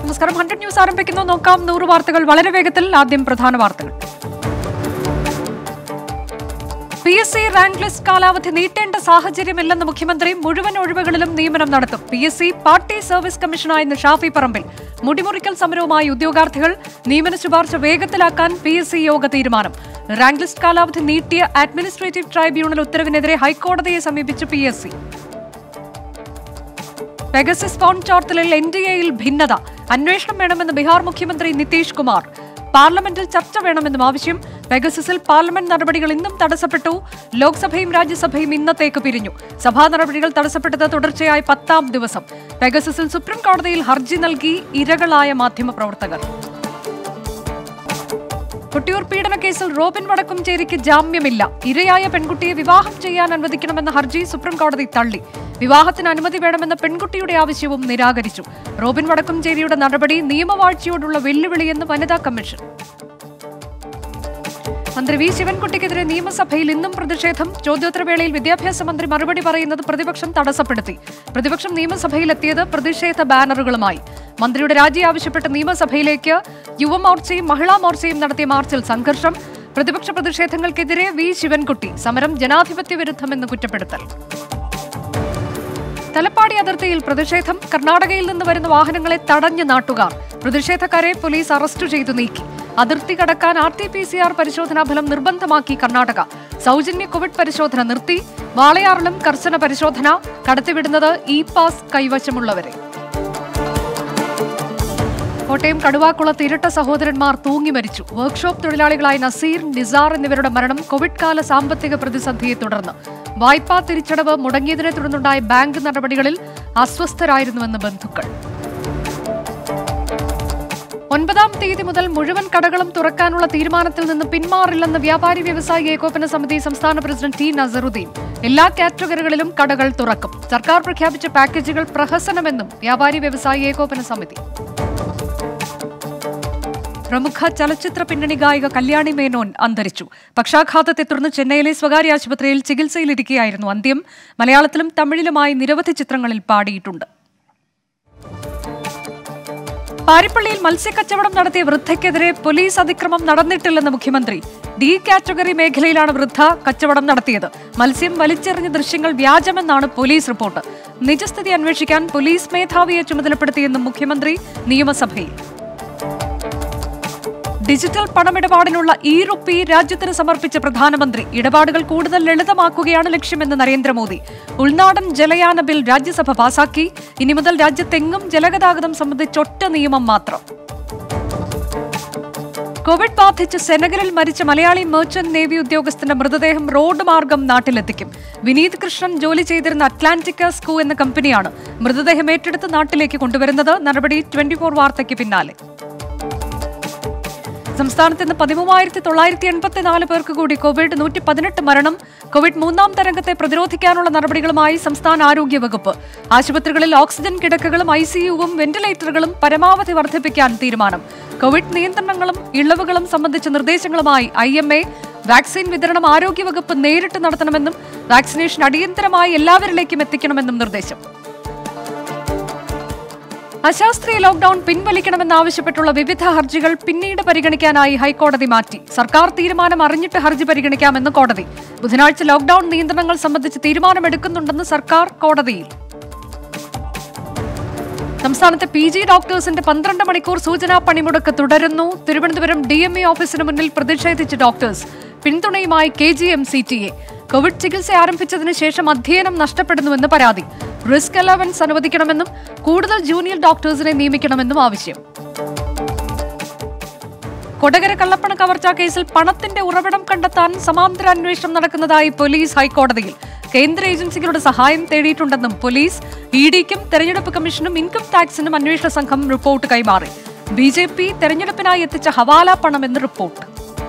നമസ്കാരം hundred news ആരംഭിക്കുന്നു നോക്കാം നൂറ് വാർത്തകൾ വളരെ വേഗത്തിൽ ആദ്യം പ്രധാന വാർത്തകൾ P S C rank list കാലാവധി നീട്ടേണ്ട സാഹചര്യമില്ലെന്ന് മുഖ്യമന്ത്രി മുഴുവൻ ഒഴിവുകളിലും നിയമനം നടത്തും P S C party service കമ്മീഷനായിരുന്ന ഷാഫി പറമ്പിൽ മുടിമുറിക്കൽ സമരവുമായി ഉദ്യോഗാർത്ഥികൾ നിയമന ശുപാർശ വേഗത്തിലാക്കാൻ പി എസ് സി യോഗ തീരുമാനം റാങ്ക് ലിസ്റ്റ് കാലാവധി നീട്ടിയ അഡ്മിനിസ്ട്രേറ്റീവ് ട്രൈബ്യൂണൽ ഉത്തരവിനെതിരെ ഹൈക്കോടതിയെ സമീപിച്ചു P S C Pegasus phone ചോർത്തലിൽ എൻ ഡി എയിൽ ഭിന്നത അന്വേഷണം വേണമെന്ന് ബീഹാർ മുഖ്യമന്ത്രി നിതീഷ് കുമാർ പാർലമെന്റിൽ ചർച്ച വേണമെന്നും ആവശ്യം പെഗസസിൽ പാർലമെന്റ് നടപടികൾ ഇന്നും തടസ്സപ്പെട്ടു ലോക്സഭയും രാജ്യസഭയും ഇന്നത്തേക്ക് പിരിഞ്ഞു സഭാ നടപടികൾ തടസ്സപ്പെട്ടത് തുടർച്ചയായി പത്താം ദിവസം പെഗസസിൽ സുപ്രീം കോടതിയിൽ ഹർജി നൽകി ഇരകളായ മാധ്യമപ്രവർത്തകർ കൊട്ടിയൂർ പീഡന കേസിൽ റോബിൻ വടക്കുംചേരിക്ക് ജാമ്യമില്ല ഇരയായ പെൺകുട്ടിയെ വിവാഹം ചെയ്യാൻ അനുവദിക്കണമെന്ന ഹർജി സുപ്രീം കോടതി തള്ളി വിവാഹത്തിന് അനുമതി വേണമെന്ന പെൺകുട്ടിയുടെ ആവശ്യവും നിരാകരിച്ചു റോബിൻ വടക്കുംചേരിയുടെ നടപടി നിയമവാഴ്ചയോടുള്ള വെല്ലുവിളിയെന്ന് വനിതാ കമ്മീഷൻ മന്ത്രി വി ശിവൻകുട്ടിക്കെതിരെ നിയമസഭയിൽ ഇന്നും പ്രതിഷേധം ചോദ്യോത്തരവേളയിൽ വിദ്യാഭ്യാസ മന്ത്രി മറുപടി പറയുന്നത് പ്രതിപക്ഷം തടസ്സപ്പെടുത്തി പ്രതിപക്ഷം നിയമസഭയിലെത്തിയത് പ്രതിഷേധ ബാനറുകളുമായി മന്ത്രിയുടെ രാജി ആവശ്യപ്പെട്ട് നിയമസഭയിലേക്ക് യുവമോർച്ചയും മഹിളാ മോർച്ചയും നടത്തിയ മാർച്ചിൽ സംഘർഷം പ്രതിപക്ഷ പ്രതിഷേധങ്ങൾക്കെതിരെ വി ശിവൻകുട്ടി സമരം ജനാധിപത്യ വിരുദ്ധമെന്ന് കുറ്റപ്പെടുത്തൽ തലപ്പാടി അതിർത്തിയിൽ പ്രതിഷേധം കർണാടകയിൽ നിന്ന് വരുന്ന വാഹനങ്ങളെ തടഞ്ഞ് നാട്ടുകാർ പ്രതിഷേധക്കാരെ പോലീസ് അറസ്റ്റ് ചെയ്തു നീക്കി അതിർത്തി കടക്കാൻ R T P C R പരിശോധനാ ഫലം നിർബന്ധമാക്കി കർണാടക സൗജന്യ കോവിഡ് പരിശോധന നിർത്തി വാളയാറിലും കർശന പരിശോധന കടത്തിവിടുന്നത് ഇ പാസ് കൈവശമുള്ളവരെ കോട്ടയം കടുവാക്കുളത്ത് ഇരട്ട സഹോദരന്മാർ തൂങ്ങി മരിച്ചു വർക്ക്ഷോപ്പ് തൊഴിലാളികളായ നസീർ നിസാർ എന്നിവരുടെ മരണം കോവിഡ് കാല സാമ്പത്തിക പ്രതിസന്ധിയെ തുടർന്ന് വായ്പാ തിരിച്ചടവ് മുടങ്ങിയതിനെ തുടർന്നുണ്ടായ ബാങ്ക് നടപടികളിൽ അസ്വസ്ഥരായിരുന്നുവെന്ന് ബന്ധുക്കൾ ഒൻപതാം തീയതി മുതൽ മുഴുവൻ കടകളും തുറക്കാനുള്ള തീരുമാനത്തിൽ നിന്ന് പിന്മാറില്ലെന്ന് വ്യാപാരി വ്യവസായി ഏകോപന സമിതി സംസ്ഥാന പ്രസിഡന്റ് ടി നസറുദ്ദീൻ എല്ലാ കാറ്റഗറികളിലും കടകൾ തുറക്കും സർക്കാർ പ്രഖ്യാപിച്ച പാക്കേജുകൾ പ്രഹസനമെന്നും വ്യാപാരി വ്യവസായി ഏകോപന സമിതി പ്രമുഖ ചലച്ചിത്ര പിന്നണി ഗായിക കല്യാണി മേനോൻ അന്തരിച്ചു പക്ഷാഘാതത്തെ തുടർന്ന് ചെന്നൈയിലെ സ്വകാര്യ ആശുപത്രിയിൽ ചികിത്സയിലിരിക്കുകയായിരുന്നു അന്ത്യം മലയാളത്തിലും തമിഴിലുമായി നിരവധി ചിത്രങ്ങളിൽ പാടിയിട്ടുണ്ട് പാരിപ്പള്ളിയിൽ മത്സ്യക്കച്ചവടം നടത്തിയ വൃദ്ധയ്ക്കെതിരെ പോലീസ് അതിക്രമം നടന്നിട്ടില്ലെന്ന് മുഖ്യമന്ത്രി ഡി കാറ്റഗറി മേഖലയിലാണ് വൃദ്ധ കച്ചവടം നടത്തിയത് മത്സ്യം വലിച്ചെറിഞ്ഞ ദൃശ്യങ്ങൾ വ്യാജമെന്നാണ് പോലീസ് റിപ്പോർട്ട് നിജസ്ഥിതി അന്വേഷിക്കാൻ പോലീസ് മേധാവിയെ ചുമതലപ്പെടുത്തിയെന്നും മുഖ്യമന്ത്രി നിയമസഭയിൽ ഡിജിറ്റൽ പണമിടപാടിനുള്ള ഇ റുപ്പി രാജ്യത്തിന് സമർപ്പിച്ച പ്രധാനമന്ത്രി ഇടപാടുകൾ കൂടുതൽ ലളിതമാക്കുകയാണ് ലക്ഷ്യമെന്ന് നരേന്ദ്രമോദി ഉൾനാടൻ ജലയാന ബിൽ രാജ്യസഭ പാസാക്കി ഇനി മുതൽ രാജ്യത്തെങ്ങും ജലഗതാഗതം സംബന്ധിച്ച് ഒറ്റ നിയമം മാത്രം കോവിഡ് ബാധിച്ച് സെനഗലിൽ മരിച്ച മലയാളി മെർച്ചന്റ് നേവി ഉദ്യോഗസ്ഥന്റെ മൃതദേഹം റോഡ് മാർഗം നാട്ടിലെത്തിക്കും വിനീത് കൃഷ്ണൻ ജോലി ചെയ്തിരുന്ന അറ്റ്ലാന്റിക്ക സ്കൂ എന്ന കമ്പനിയാണ് മൃതദേഹം ഏറ്റെടുത്ത് നാട്ടിലേക്ക് കൊണ്ടുവരുന്നത് നടപടി ട്വന്റി ഫോർ വാർത്തയ്ക്ക് പിന്നാലെ സംസ്ഥാനത്ത് ഇന്ന് പതിമൂവായിരത്തി തൊള്ളായിരത്തി എൺപത്തിനാല് പേർക്ക് കൂടി കോവിഡ് നൂറ്റി പതിനെട്ട് മരണം കോവിഡ് മൂന്നാം തരംഗത്തെ പ്രതിരോധിക്കാനുള്ള നടപടികളുമായി സംസ്ഥാന ആരോഗ്യ വകുപ്പ് ആശുപത്രികളിൽ ഓക്സിജൻ കിടക്കകളും ഐ സിയുവും വെന്റിലേറ്ററുകളും പരമാവധി വർദ്ധിപ്പിക്കാൻ തീരുമാനം കോവിഡ് നിയന്ത്രണങ്ങളും ഇളവുകളും സംബന്ധിച്ച നിർദ്ദേശങ്ങളുമായി ഐ എം എ വാക്സിൻ വിതരണം ആരോഗ്യവകുപ്പ് നേരിട്ട് നടത്തണമെന്നും വാക്സിനേഷൻ അടിയന്തരമായി എല്ലാവരിലേക്കും എത്തിക്കണമെന്നും നിർദ്ദേശം അശാസ്ത്രീയ ലോക്ഡൌൺ പിൻവലിക്കണമെന്നാവശ്യപ്പെട്ടുള്ള വിവിധ ഹർജികൾ പിന്നീട് പരിഗണിക്കാനായി ഹൈക്കോടതി മാറ്റി സർക്കാർ തീരുമാനം അറിഞ്ഞിട്ട് ഹർജി പരിഗണിക്കാമെന്ന് കോടതി ബുധനാഴ്ച ലോക്ഡൌൺ നിയന്ത്രണങ്ങൾ സംബന്ധിച്ച് തീരുമാനമെടുക്കുന്നുണ്ടെന്ന് സർക്കാർ കോടതിയിൽ സംസ്ഥാനത്തെ പി ജി ഡോക്ടേഴ്സിന്റെ പന്ത്രണ്ട് മണിക്കൂർ സൂചനാ പണിമുടക്ക് തുടരുന്നു തിരുവനന്തപുരം ഡി എം ഇ ഓഫീസിന് മുന്നിൽ പ്രതിഷേധിച്ച് ഡോക്ടേഴ്സ് പിന്തുണയുമായി K G M C T A covid ചികിത്സ ആരംഭിച്ചതിന് ശേഷം അധ്യയനം നഷ്ടപ്പെടുന്നുവെന്ന് പരാതി റിസ്ക് അലവൻസ് അനുവദിക്കണമെന്നും കൂടുതൽ ജൂനിയർ ഡോക്ടേഴ്സിനെ നിയമിക്കണമെന്നും ആവശ്യം കൊടകര കള്ളപ്പണ കവർച്ചാ കേസിൽ പണത്തിന്റെ ഉറവിടം കണ്ടെത്താൻ സമാന്തര അന്വേഷണം നടക്കുന്നതായി പോലീസ് ഹൈക്കോടതിയിൽ കേന്ദ്ര ഏജൻസികളുടെ സഹായം തേടിയിട്ടുണ്ടെന്നും പോലീസ് ഇ ഡിക്കും തെരഞ്ഞെടുപ്പ് കമ്മീഷനും ഇൻകം ടാക്സിനും അന്വേഷണ സംഘം റിപ്പോർട്ട് കൈമാറി ബി ജെ പി തെരഞ്ഞെടുപ്പിനായി എത്തിച്ച ഹവാല പണമെന്ന് റിപ്പോർട്ട്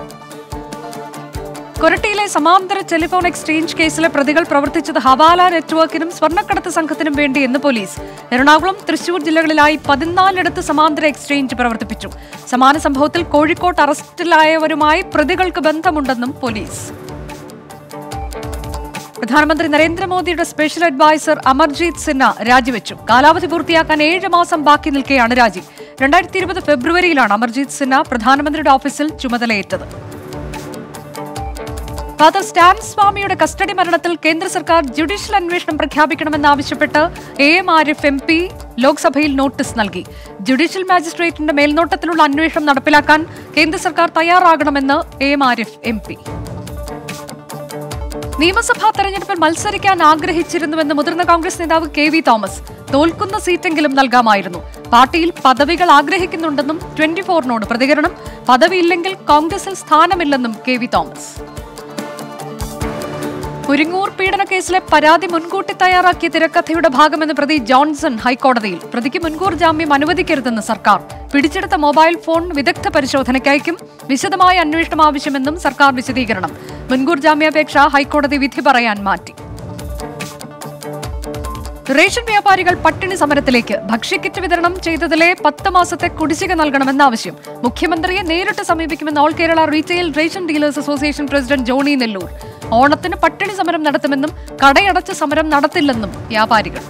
കൊരട്ടിയിലെ സമാന്തര ടെലിഫോൺ എക്സ്ചേഞ്ച് കേസിലെ പ്രതികൾ പ്രവർത്തിച്ചത് ഹവാല നെറ്റ്വർക്കിനും സ്വർണ്ണക്കടത്ത് സംഘത്തിനും വേണ്ടിയെന്ന് പോലീസ് എറണാകുളം തൃശൂർ ജില്ലകളിലായി പതിനാലിടത്ത് സമാന്തര എക്സ്ചേഞ്ച് പ്രവർത്തിപ്പിച്ചു സമാന സംഭവത്തിൽ കോഴിക്കോട്ട് അറസ്റ്റിലായവരുമായി പ്രതികൾക്ക് ബന്ധമുണ്ടെന്നും പോലീസ് പ്രധാനമന്ത്രി നരേന്ദ്രമോദിയുടെ സ്പെഷ്യൽ അഡ്വൈസർ അമർജീത് സിൻഹ രാജിവെച്ചു കാലാവധി പൂർത്തിയാക്കാൻ ഏഴ് മാസം ബാക്കി നിൽക്കെയാണ് രാജി രണ്ടായിരത്തി ഇരുപത് ഫെബ്രുവരിയിലാണ് അമർജീത് സിൻഹ പ്രധാനമന്ത്രിയുടെ ഓഫീസിൽ ചുമതലയേറ്റത് ഫാദർ സ്റ്റാൻ സ്വാമിയുടെ കസ്റ്റഡി മരണത്തിൽ കേന്ദ്ര സർക്കാർ ജുഡീഷ്യൽ അന്വേഷണം പ്രഖ്യാപിക്കണമെന്നാവശ്യപ്പെട്ട് A M Ariff M P ലോക്സഭയിൽ നോട്ടീസ് നൽകി ജുഡീഷ്യൽ മാജിസ്ട്രേറ്റിന്റെ മേൽനോട്ടത്തിലുള്ള അന്വേഷണം നടപ്പിലാക്കാൻ കേന്ദ്ര സർക്കാർ തയ്യാറാകണമെന്ന് A M Ariff M P നിയമസഭാ തെരഞ്ഞെടുപ്പിൽ മത്സരിക്കാൻ ആഗ്രഹിച്ചിരുന്നുവെന്ന് മുതിർന്ന കോൺഗ്രസ് നേതാവ് കെ വി തോമസ് തോൽക്കുന്ന സീറ്റെങ്കിലും നൽകാമായിരുന്നു പാർട്ടിയിൽ പദവികൾ ആഗ്രഹിക്കുന്നുണ്ടെന്നും ട്വന്റി ഫോറിനോട് പ്രതികരണം പദവിയില്ലെങ്കിൽ കോൺഗ്രസിൽ സ്ഥാനമില്ലെന്നും കെ വി തോമസ് കുരിങ്ങൂർ പീഡന കേസിലെ പരാതി മുൻകൂട്ടി തയ്യാറാക്കിയ തിരക്കഥയുടെ ഭാഗമെന്ന് പ്രതി ജോൺസൺ ഹൈക്കോടതിയിൽ പ്രതിക്ക് മുൻകൂർ ജാമ്യം അനുവദിക്കരുതെന്ന് സർക്കാർ പിടിച്ചെടുത്ത മൊബൈൽ ഫോൺ വിദഗ്ധ പരിശോധനയ്ക്കയക്കും വിശദമായ അന്വേഷണം ആവശ്യമെന്നും സർക്കാർ വിശദീകരണം മുൻകൂർ ജാമ്യാപേക്ഷ ഹൈക്കോടതി വിധി പറയാൻ മാറ്റി റേഷൻ വ്യാപാരികൾ പട്ടിണി സമരത്തിലേക്ക് ഭക്ഷ്യക്കിറ്റ് വിതരണം ചെയ്തതിലെ പത്ത് മാസത്തെ കുടിശ്ശിക നൽകണമെന്ന ആവശ്യം മുഖ്യമന്ത്രിയെ നേരിട്ട് സമീപിക്കുമെന്ന് all Kerala retail ration dealers association president Johny Nelloor ഓണത്തിന് പട്ടിണി സമരം നടത്തുമെന്നും കടയടച്ച് സമരം നടത്തില്ലെന്നും വ്യാപാരികൾ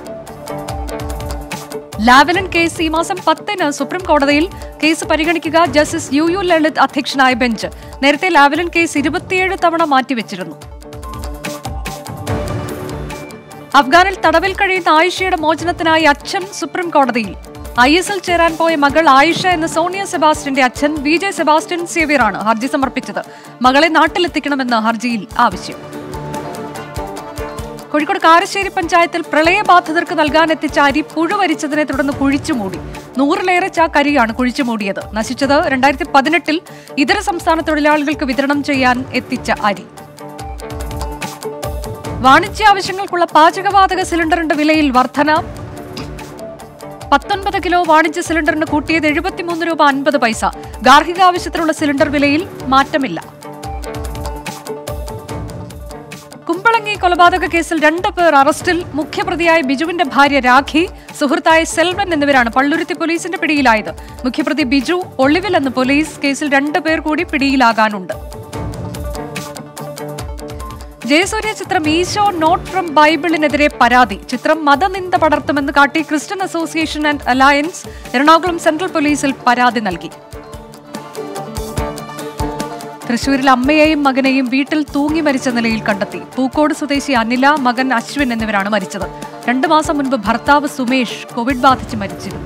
ലാവലൻ കേസ് ഈ മാസം പത്തിന് സുപ്രീം കോടതിയിൽ കേസ് പരിഗണിക്കുക ജസ്റ്റിസ് യു യു ലളിത് അധ്യക്ഷനായ ബെഞ്ച് നേരത്തെ ലാവലൻ കേസ് ഇരുപത്തിയേഴ് തവണ മാറ്റിവെച്ചിരുന്നു അഫ്ഗാനിൽ തടവിൽ കഴിയുന്ന ആയിഷയുടെ മോചനത്തിനായി അച്ഛൻ സുപ്രീം കോടതിയിൽ ഐ എസ് എൽ ചേരാൻ പോയ മകൾ ആയിഷ എന്ന സോണിയ സെബാസ്റ്റ്യന്റെ അച്ഛൻ വി ജെ സെബാസ്റ്റ്യൻ സേവ്യറാണ് ഹർജി സമർപ്പിച്ചത് മകളെ നാട്ടിലെത്തിക്കണമെന്ന് ഹർജിയിൽ ആവശ്യം കോഴിക്കോട് കാരശ്ശേരി പഞ്ചായത്തിൽ പ്രളയബാധിതർക്ക് നൽകാനെത്തിച്ച അരി പുഴുവരിച്ചതിനെ തുടർന്ന് കുഴിച്ചുമൂടി നൂറിലേറെ ചാക്ക് അരിയാണ് കുഴിച്ചുമൂടിയത് നശിച്ചത് രണ്ടായിരത്തി പതിനെട്ടിൽ ഇതര സംസ്ഥാന തൊഴിലാളികൾക്ക് വിതരണം ചെയ്യാൻ എത്തിച്ച അരി വാണിജ്യ ആവശ്യങ്ങൾക്കുള്ള പാചകവാതക സിലിണ്ടറിന്റെ വിലയിൽ വർധന പത്തൊൻപത് കിലോ വാണിജ്യ സിലിണ്ടറിന് കൂട്ടിയത് എഴുപത്തിമൂന്ന് രൂപ അൻപത് പൈസ ഗാർഹിക ആവശ്യത്തിനുള്ള സിലിണ്ടർ വിലയിൽ മാറ്റമില്ല കുമ്പളങ്ങി കൊലപാതക കേസിൽ രണ്ട് പേർ അറസ്റ്റിൽ മുഖ്യപ്രതിയായ ബിജുവിന്റെ ഭാര്യ രാഖി സുഹൃത്തായ സെൽവൻ എന്നിവരാണ് പള്ളുരുത്തി പോലീസിന്റെ പിടിയിലായത് മുഖ്യപ്രതി ബിജു ഒളിവിലെന്ന് പോലീസ് കേസിൽ രണ്ട് പേർ കൂടി പിടിയിലാകാനുണ്ട് ജയസൂര്യ ചിത്രം ഈശോ നോട്ട് ഫ്രം ബൈബിളിനെതിരെ പരാതി ചിത്രം മതനിന്ദ പടർത്തുമെന്ന് കാട്ടി Christian association and alliance Ernakulam central പോലീസിൽ പരാതി നൽകി തൃശൂരിൽ അമ്മയെയും മകനെയും വീട്ടിൽ തൂങ്ങി മരിച്ച നിലയിൽ കണ്ടെത്തി പൂക്കോട് സ്വദേശി അനില മകൻ അശ്വിൻ എന്നിവരാണ് മരിച്ചത് രണ്ടു മാസം മുൻപ് ഭർത്താവ് സുമേഷ് കോവിഡ് ബാധിച്ച് മരിച്ചിരുന്നു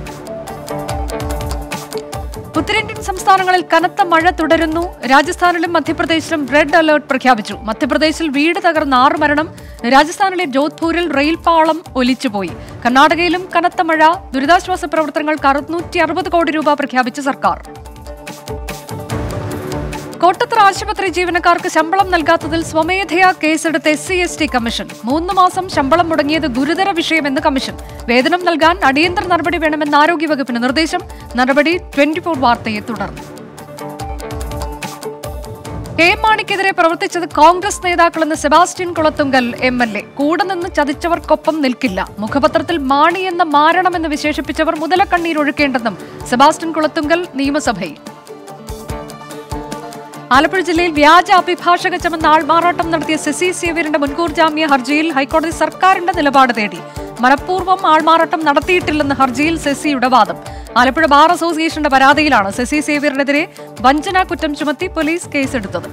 ഉത്തരേന്ത്യൻ സംസ്ഥാനങ്ങളിൽ കനത്ത മഴ തുടരുന്നു രാജസ്ഥാനിലും മധ്യപ്രദേശിലും റെഡ് അലർട്ട് പ്രഖ്യാപിച്ചു മധ്യപ്രദേശിൽ വീട് തകർന്ന ആറ് മരണം രാജസ്ഥാനിലെ ജോധ്പൂരിൽ റെയിൽ പാളം ഒലിച്ചുപോയി കർണാടകയിലും കനത്ത മഴ ദുരിതാശ്വാസ പ്രവർത്തനങ്ങൾക്ക് അറുന്നൂറ്റി അറുപത് കോടി രൂപ പ്രഖ്യാപിച്ച സർക്കാർ കോട്ടത്തറ ആശുപത്രി ജീവനക്കാർക്ക് ശമ്പളം നൽകാത്തതിൽ സ്വമേധയാ കേസെടുത്ത S C S T commission മൂന്ന് മാസം ശമ്പളം മുടങ്ങിയത് ഗുരുതര വിഷയമെന്ന് കമ്മീഷൻ വേതനം നൽകാൻ അടിയന്തര നടപടി വേണമെന്ന് ആരോഗ്യവകുപ്പിന് നിർദ്ദേശം നടപടി ട്വന്റി ഫോർ വാർത്തയെ തുടർന്നു കെ എം മാണിക്കെതിരെ പ്രവർത്തിച്ചത് കോൺഗ്രസ് നേതാക്കളെന്ന് Sebastian Kulathunkal M L A കൂടെ നിന്ന് ചതിച്ചവർക്കൊപ്പം നിൽക്കില്ല മുഖപത്രത്തിൽ മാണി എന്ന മാരണമെന്ന് വിശേഷിപ്പിച്ചവർ മുതലക്കണ്ണീരൊഴുക്കേണ്ടെന്നും സെബാസ്റ്റ്യൻ കുളത്തുങ്കൽ നിയമസഭയിൽ ആലപ്പുഴ ജില്ലയിൽ വ്യാജ അഭിഭാഷക ചമന്ന ആൾമാറാട്ടം നടത്തിയ സെസി സേവ്യറിന്റെ മുൻകൂർ ജാമ്യ ഹർജിയിൽ ഹൈക്കോടതി സർക്കാരിന്റെ നിലപാട് തേടി മനഃപൂർവ്വം ആൾമാറാട്ടം നടത്തിയിട്ടില്ലെന്ന് ഹർജിയിൽ സെസിയുടെ വാദം ആലപ്പുഴ ബാർ അസോസിയേഷന്റെ പരാതിയിലാണ് സെസി സേവ്യറിനെതിരെ വഞ്ചനാ കുറ്റം ചുമത്തി പോലീസ് കേസെടുത്തത്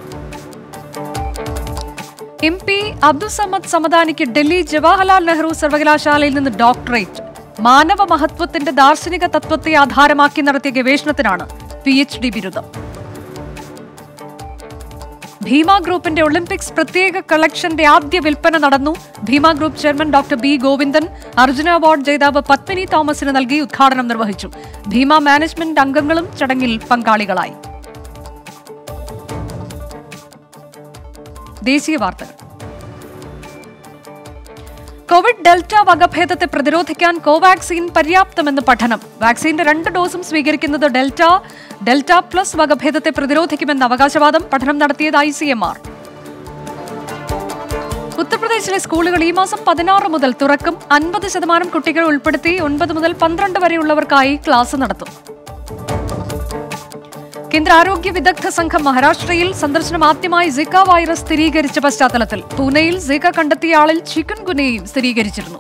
എം പി അബ്ദുസമദ് സമദാനിക്ക് ഡൽഹി ജവഹർലാൽ നെഹ്റു സർവകലാശാലയിൽ നിന്ന് ഡോക്ടറേറ്റ് മാനവ മഹത്വത്തിന്റെ ദാർശനിക തത്വത്തെ ആധാരമാക്കി നടത്തിയ ഗവേഷണത്തിനാണ് പി എച്ച് ഡി ബിരുദം ഭീമ ഗ്രൂപ്പിന്റെ ഒളിമ്പിക്സ് പ്രത്യേക കളക്ഷന്റെ ആദ്യ വിൽപ്പന നടന്നു Bhima group chairman doctor B Govindan Arjuna award ജേതാവ് പത്മിനി തോമസിന് നൽകി ഉദ്ഘാടനം നിർവഹിച്ചു ഭീമ മാനേജ്മെന്റ് അംഗങ്ങളും ചടങ്ങിൽ പങ്കാളികളായി ദേശീയ വാർത്തകൾ കോവിഡ് ഡെൽറ്റ വകഭേദത്തെ പ്രതിരോധിക്കാൻ കോവാക്സിൻ പര്യാപ്തമെന്ന് പഠനം വാക്സിന്റെ രണ്ട് ഡോസും സ്വീകരിക്കുന്നത് ഡെൽറ്റ ഡെൽറ്റ പ്ലസ് വകഭേദത്തെ പ്രതിരോധിക്കുമെന്ന് അവകാശവാദം പഠനം നടത്തിയത് ഐ സി എം ആർ ഉത്തർപ്രദേശിലെ സ്കൂളുകൾ ഈ മാസം പതിനാറ് മുതൽ തുറക്കും അൻപത് ശതമാനം കുട്ടികൾ ഉൾപ്പെടുത്തി ഒൻപത് മുതൽ പന്ത്രണ്ട് വരെയുള്ളവർക്കായി ക്ലാസ് നടത്തും കേന്ദ്ര ആരോഗ്യ വിദഗ്ധ സംഘം മഹാരാഷ്ട്രയിൽ സന്ദർശനം ആദ്യമായി സിക്ക വൈറസ് സ്ഥിരീകരിച്ച പശ്ചാത്തലത്തിൽ പൂനെയിൽ സിക്ക കണ്ടെത്തിയ ആളിൽ ചിക്കൻ ഗുനയും സ്ഥിരീകരിച്ചിരുന്നു